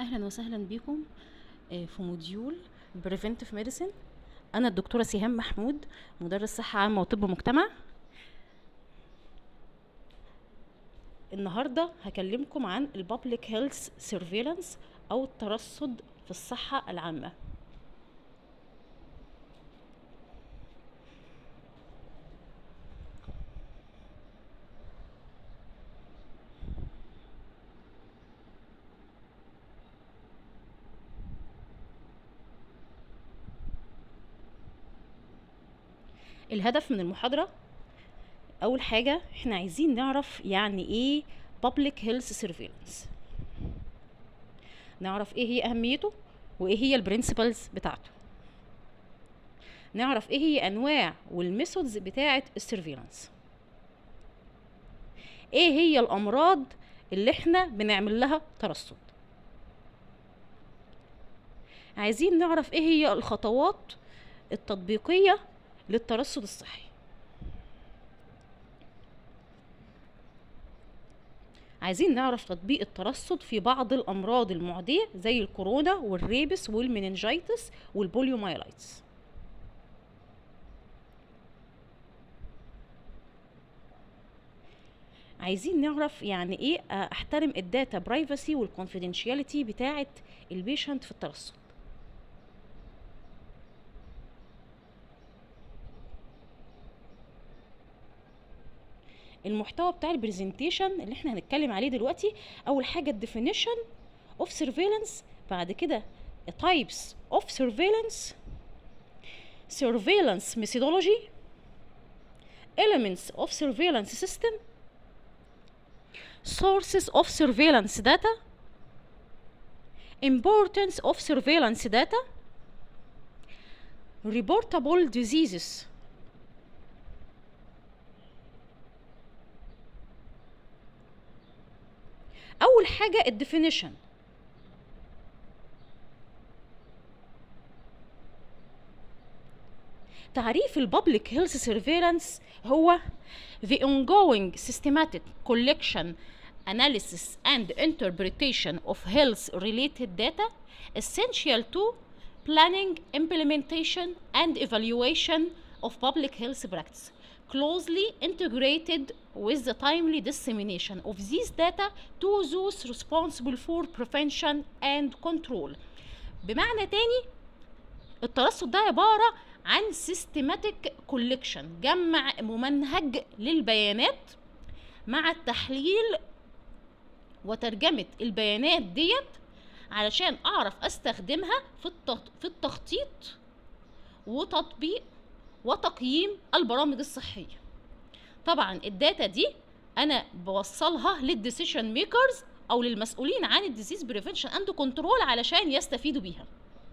اهلا وسهلا بكم آه، في موديول بريفنتيف ميديسن انا الدكتوره سهام محمود مدرس صحه عامه وطب مجتمع النهارده هكلمكم عن البابليك هيلث سيرفيلانس او الترصد في الصحه العامه الهدف من المحاضرة أول حاجة احنا عايزين نعرف يعني ايه public health surveillance نعرف ايه هي أهميته وايه هي البرنسبلز بتاعته نعرف ايه هي أنواع والميثودز بتاعة السيرفيلانس ايه هي الأمراض اللي احنا بنعمل لها ترصد عايزين نعرف ايه هي الخطوات التطبيقية للترصد الصحي عايزين نعرف تطبيق الترصد في بعض الأمراض المعدية زي الكورونا والريبس والمننجيتس والبوليومايلايتس عايزين نعرف يعني ايه احترم الداتا برايفسي والكونفيدنشياليتي بتاعه البيشنت في الترصد المحتوى بتاع البرزنتيشن اللي احنا هنتكلم عليه دلوقتي اول حاجه الديفينيشن اوف سيرفيلانس بعد كده types of surveillance surveillance methodology elements of surveillance system sources of surveillance data importance of surveillance data reportable diseases اول حاجه الديفينيشن تعريف البابليك هيلث سيرفيلانس هو the ongoing systematic collection analysis and interpretation of health related data essential to planning implementation and evaluation of public health practice closely integrated with the timely dissemination of these data to those responsible for prevention and control بمعنى تاني الترصد ده عبارة عن systematic collection جمع ممنهج للبيانات مع التحليل وترجمة البيانات ديت علشان أعرف أستخدمها في في التخطيط وتطبيق وتقييم البرامج الصحيه طبعا الداتا دي انا بوصلها للديسيشن ميكرز او للمسؤولين عن الديزيز بريفنشن اند كنترول علشان يستفيدوا بيها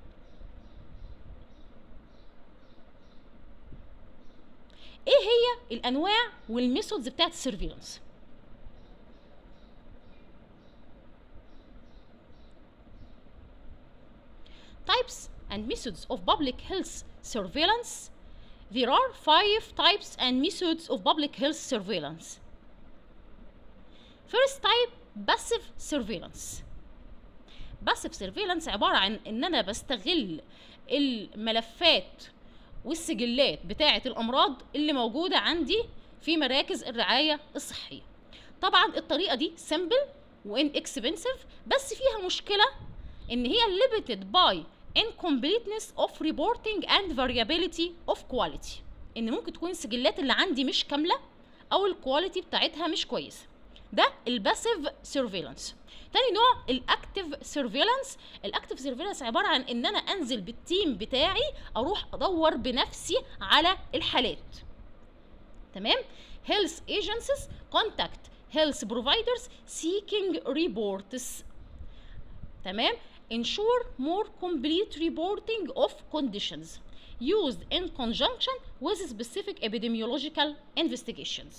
ايه هي الانواع والميثودز بتاعت السيرفيلانس types and methods of public health surveillance There are five types and methods of public health surveillance. First type passive surveillance. passive surveillance عبارة عن إن أنا بستغل الملفات والسجلات بتاعة الأمراض اللي موجودة عندي في مراكز الرعاية الصحية. طبعا الطريقة دي simple وان expensive بس فيها مشكلة إن هي limited by incompleteness of reporting and variability of quality ان ممكن تكون السجلات اللي عندي مش كامله او الكواليتي بتاعتها مش كويسه ده الباسيف سيرفيلانس تاني نوع الاكتيف سيرفيلانس الاكتيف سيرفيلانس عباره عن ان انا انزل بالتيم بتاعي اروح ادور بنفسي على الحالات تمام health agencies contact health providers seeking reports تمام ensure more complete reporting of conditions used in conjunction with specific epidemiological investigations.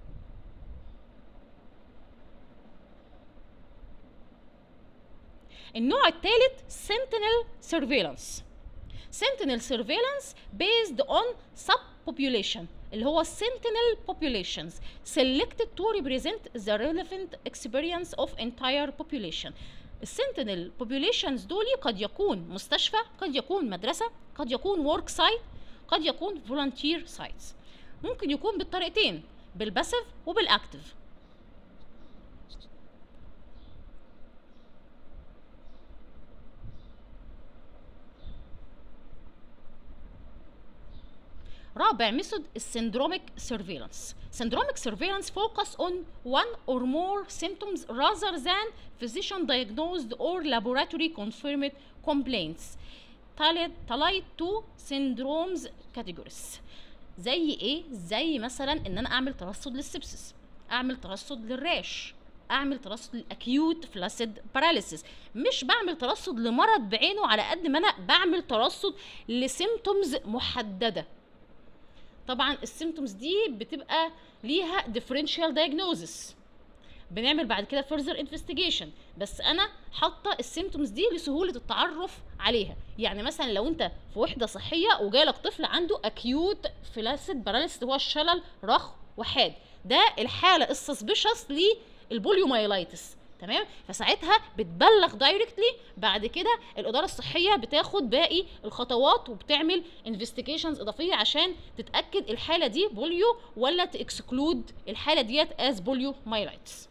النوع الثالث sentinel surveillance sentinel surveillance based on subpopulation اللي هو sentinel populations selected to represent the relevant experience of entire population السنتينل populations دول قد يكون مستشفى قد يكون مدرسة قد يكون ورك سايت قد يكون فولunteer سايتس ممكن يكون بالطريقتين بالباسيف وبالاكتف رابع ميثود السندروميك سيرفيلانس syndromic surveillance focus on one or more symptoms rather than physician diagnosed or laboratory confirmed complaints tied to syndromes categories زي ايه زي مثلا ان انا اعمل ترصد للسبسس اعمل ترصد للراش اعمل ترصد للاكيوت فلاسيد باراليسيس مش بعمل ترصد لمرض بعينه على قد ما انا بعمل ترصد لسيمتومز محدده طبعا السيمتومز دي بتبقى ليها differential diagnosis بنعمل بعد كده further investigation بس انا حاطه السيمتومز دي لسهوله التعرف عليها يعني مثلا لو انت في وحده صحيه وجالك طفل عنده acute flaccid paralysis هو الشلل رخ وحاد ده الحاله السسبشس للبوليومايلايتس تمام فساعتها بتبلغ دايركتلي بعد كده الاداره الصحيه بتاخد باقي الخطوات وبتعمل انفستيجيشنز اضافيه عشان تتاكد الحاله دي بوليو ولا تاكسكلود الحاله ديت از بوليو مايلايتس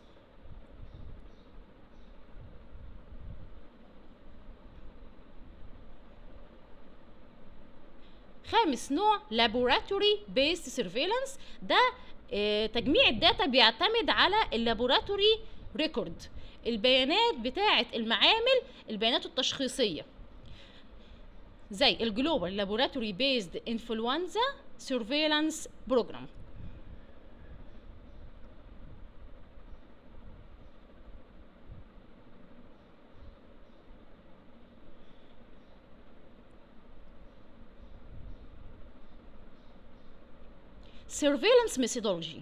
خامس نوع laboratory based surveillance ده آه، تجميع الداتا بيعتمد على اللابوراتوري ريكورد البيانات بتاعه المعامل البيانات التشخيصيه زي الجلوبال لابوراتوري بيزد انفلونزا سيرفيلانس بروجرام surveillance methodology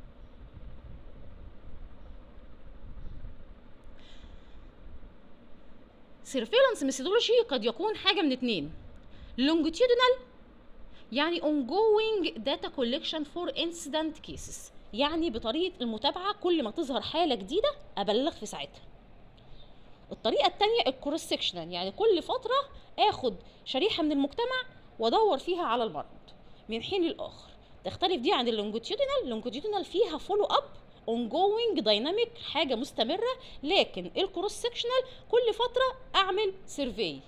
surveillance methodology قد يكون حاجه من اتنين longitudinal يعني ongoing data collection for incident cases يعني بطريقه المتابعه كل ما تظهر حاله جديده ابلغ في ساعتها الطريقه الثانيه الكروس سكشنال يعني كل فتره اخد شريحه من المجتمع وادور فيها على المرض من حين للاخر تختلف دي عن اللونجيتيودينال اللونجيتيودينال فيها فولو اب ongoing دايناميك حاجه مستمره لكن الكروس سكشنال كل فتره اعمل سيرفي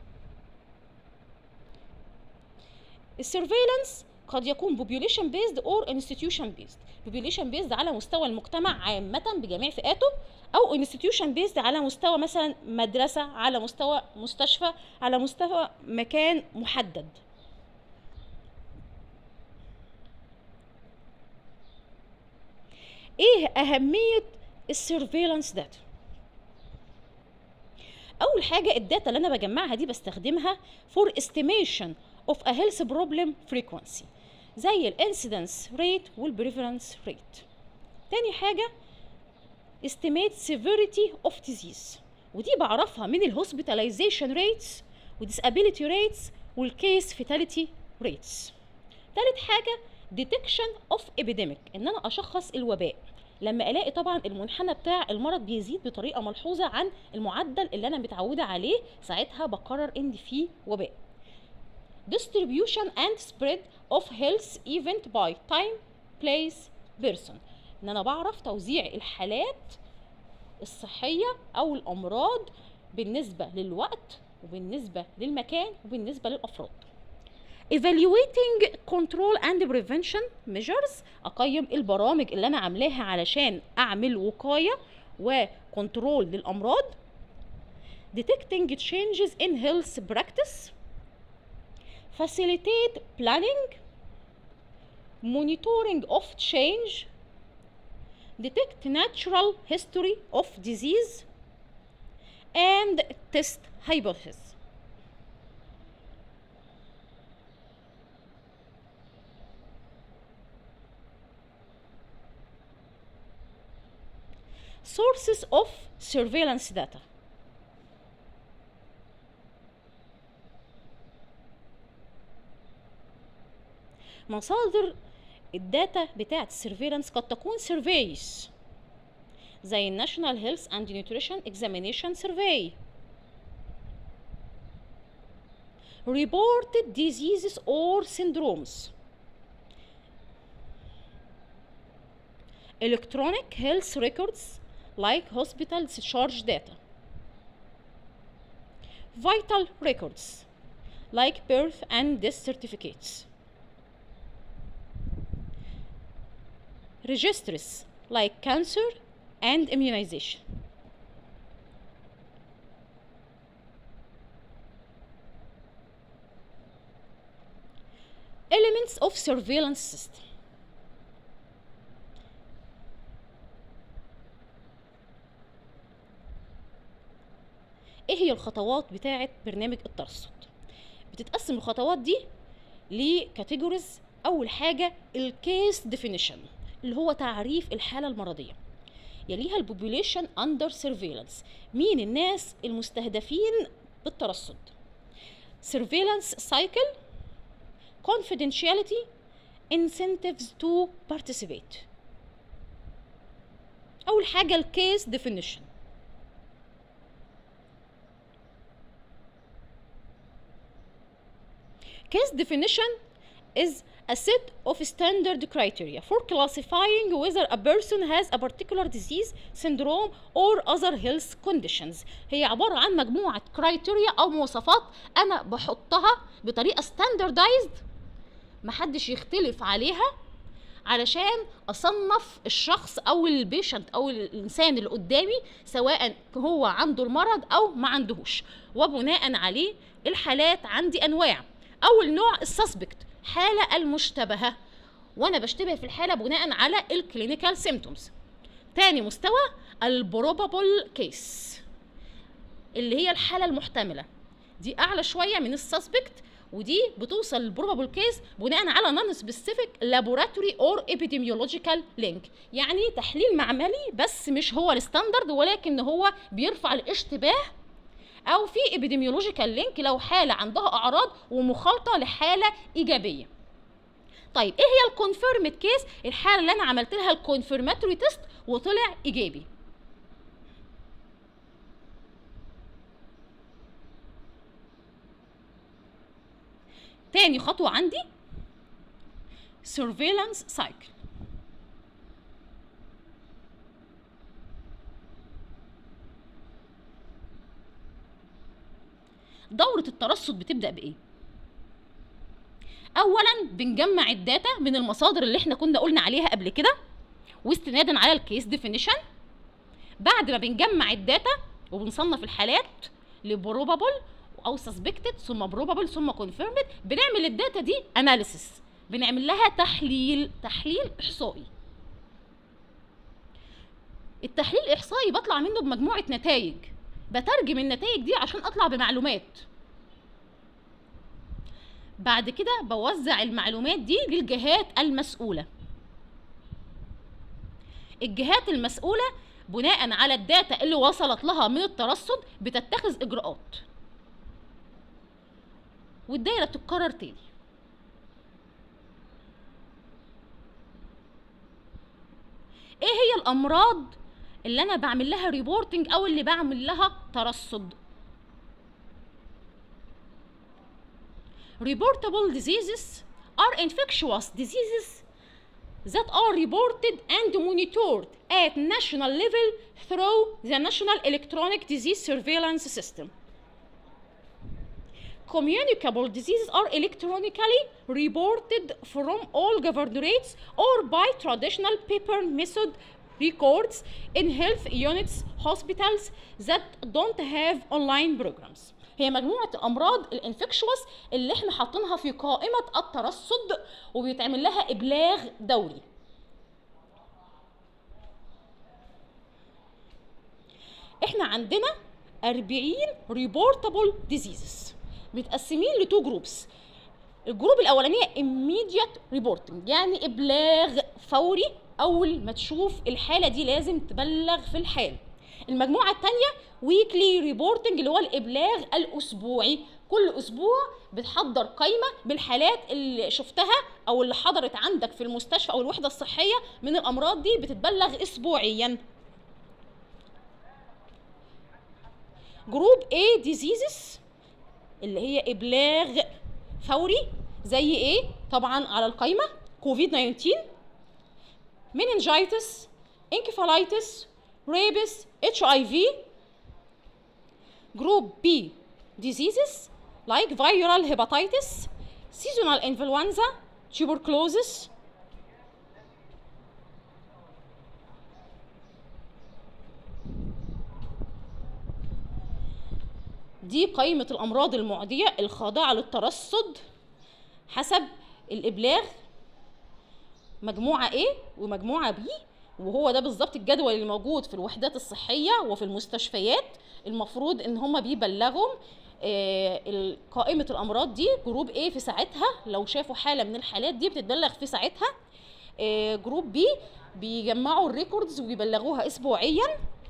السيرفيلانس قد يكون population based or institution based population based على مستوى المجتمع عامة بجميع فئاته أو institution based على مستوى مثلا مدرسة على مستوى مستشفى على مستوى مكان محدد ايه اهميه السيرفيلانس داتا اول حاجه الداتا اللي انا بجمعها دي بستخدمها فور استيميشن اوف ا هيلث بروبلم فريكوانسي زي الانسيدنس ريت والبريفرنس ريت تاني حاجه estimate severity of disease ودي بعرفها من الهوسبيتاليزيشن ريتس وديسابيليتي ريتس والكيس فيتاليتي ريتس تالت حاجه detection of epidemic ان انا اشخص الوباء لما الاقي طبعا المنحنى بتاع المرض بيزيد بطريقه ملحوظه عن المعدل اللي انا متعوده عليه ساعتها بقرر ان في وباء distribution and spread of health event by time place person ان انا بعرف توزيع الحالات الصحيه او الامراض بالنسبه للوقت وبالنسبه للمكان وبالنسبه للافراد evaluating control and prevention measures اقيم البرامج اللي انا عاملاها علشان اعمل وقايه وكنترول للامراض detecting changes in health practice facilitate planning monitoring of change detect natural history of disease and test hypothesis sources of surveillance data مصادر الداتا بتاعت السيرفيلانس قد تكون سيرفيس زي National Health and Nutrition Examination Survey reported diseases or syndromes electronic health records like hospital discharge data vital records like birth and death certificates registries like cancer and immunization elements of surveillance system ايه هي الخطوات بتاعه برنامج الترصد بتتقسم الخطوات دي لكاتيجوريز اول حاجه الكيس ديفينيشن اللي هو تعريف الحاله المرضيه يليها البوبوليشن اندر سيرفيلانس مين الناس المستهدفين بالترصد سيرفيلانس سايكل confidentiality incentives to participate اول حاجه الكيس ديفينيشن Case definition is a set of standard criteria for classifying whether a person has a particular disease, syndrome or other health conditions. هي عبارة عن مجموعة criteria أو مواصفات أنا بحطها بطريقة standardized محدش يختلف عليها علشان اصنف الشخص او البيشنت او الانسان اللي قدامي سواء هو عنده المرض او ما عندهوش وبناء عليه الحالات عندي انواع اول نوع السسبكت حاله المشتبهه وانا بشتبه في الحاله بناء على الكلينيكال سيمتومز تاني مستوى البروبابل كيس اللي هي الحاله المحتمله دي اعلى شويه من السسبكت ودي بتوصل للبروبابل كيس بناء على نون سبيسيفيك لابوراتوري اور ابيديميولوجيكال لينك يعني تحليل معملي بس مش هو الستاندرد ولكن هو بيرفع الاشتباه او في ابيديميولوجيكال لينك لو حاله عندها اعراض ومخالطه لحاله ايجابيه طيب ايه هي الكونفيرمد كيس الحاله اللي انا عملت لها الكونفيرماتوري تيست وطلع ايجابي تاني خطوه عندي surveillance cycle دورة الترصد بتبدأ بإيه؟ أولا بنجمع الداتا من المصادر اللي احنا كنا قلنا عليها قبل كده واستنادا على الكيس ديفينيشن بعد ما بنجمع الداتا وبنصنف الحالات لبروبابل او سسبكتد ثم بروبابل ثم كونفيرمد بنعمل الداتا دي اناليسيس بنعمل لها تحليل تحليل احصائي التحليل الاحصائي بطلع منه بمجموعه نتائج بترجم النتائج دي عشان اطلع بمعلومات بعد كده بوزع المعلومات دي للجهات المسؤوله الجهات المسؤوله بناء على الداتا اللي وصلت لها من الترصد بتتخذ اجراءات والدايره بتتكرر تاني ايه هي الامراض اللي انا بعمل لها ريبورتنج او اللي بعمل لها ترصد reportable diseases are infectious diseases that are reported and monitored at national level through the National Electronic Disease Surveillance System. Communicable diseases are electronically reported from all governorates or by traditional paper method records in health units hospitals that don't have online programs. هي مجموعة الأمراض الانفكشوس اللي احنا حاطينها في قائمة الترصد وبيتعمل لها إبلاغ دوري. احنا عندنا 40 reportable diseases متقسمين لتو جروبس الجروب الاولانيه immediate reporting يعني ابلاغ فوري اول ما تشوف الحاله دي لازم تبلغ في الحال المجموعه الثانيه ويكلي ريبورتنج اللي هو الابلاغ الاسبوعي كل اسبوع بتحضر قائمه بالحالات اللي شفتها او اللي حضرت عندك في المستشفى او الوحده الصحيه من الامراض دي بتتبلغ اسبوعيا جروب A diseases اللي هي ابلاغ فوري زي ايه طبعا على القايمه كوفيد 19 meningitis encephalitis rabies HIV group B diseases like viral hepatitis seasonal influenza tuberculosis دي قائمة الأمراض المعدية الخاضعة للترصد حسب الإبلاغ مجموعة A ومجموعة B وهو ده بالظبط الجدول اللي موجود في الوحدات الصحية وفي المستشفيات المفروض إن هما بيبلغوا آه، قائمة الأمراض دي جروب A في ساعتها لو شافوا حالة من الحالات دي بتتبلغ في ساعتها آه، جروب B بيجمعوا الريكوردز وبيبلغوها أسبوعيا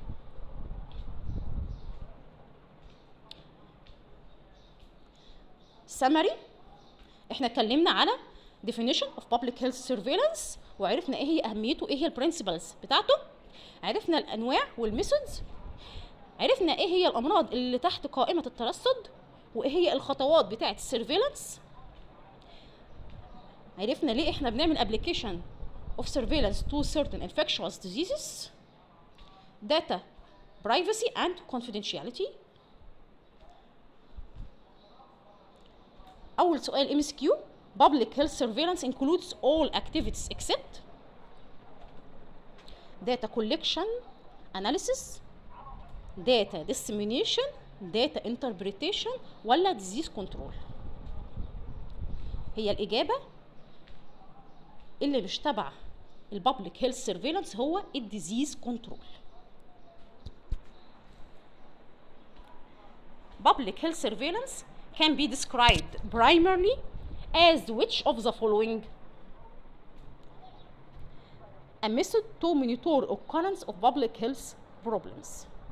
summary احنا اتكلمنا على definition of public health surveillance وعرفنا ايه هي اهميته ايه هي البرنسبلز بتاعته عرفنا الانواع والميثودز عرفنا ايه هي الامراض اللي تحت قائمه الترصد وايه هي الخطوات بتاعه السيرفيلانس عرفنا ليه احنا بنعمل application of surveillance to certain infectious diseases data privacy and confidentiality اول سؤال ام اس كيو public health surveillance includes all activities except data collection analysis data dissemination data interpretation ولا disease control هي الإجابة اللي مش تبع البابليك هيلث سيرفيلانس هو الديزيز كنترول public health surveillance can be described primarily as which of the following a method to monitor occurrence of public health problems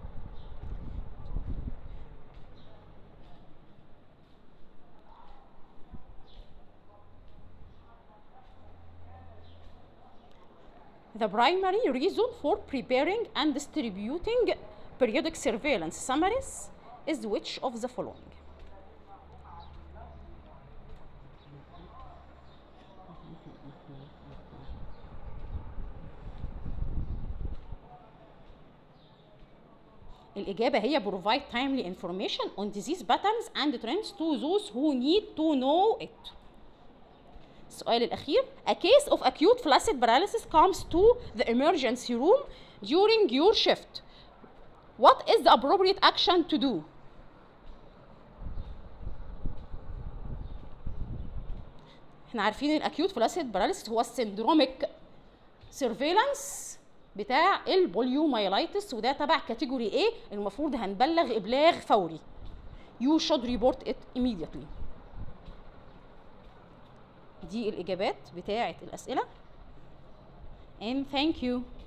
The primary reason for preparing and distributing periodic surveillance summaries is which of the following? الإجابة هي provide timely information on disease patterns and trends to those who need to know it. السؤال الأخير A case of acute flaccid paralysis comes to the emergency room during your shift. What is the appropriate action to do? احنا عارفين الاكيوت فلاسيد باراليسيس هو السندروميك سيرفيلانس بتاع البوليومايلايتس وده تبع كاتيجوري A المفروض هنبلغ ابلاغ فوري you should report it immediately دي الاجابات بتاعه الاسئله and thank you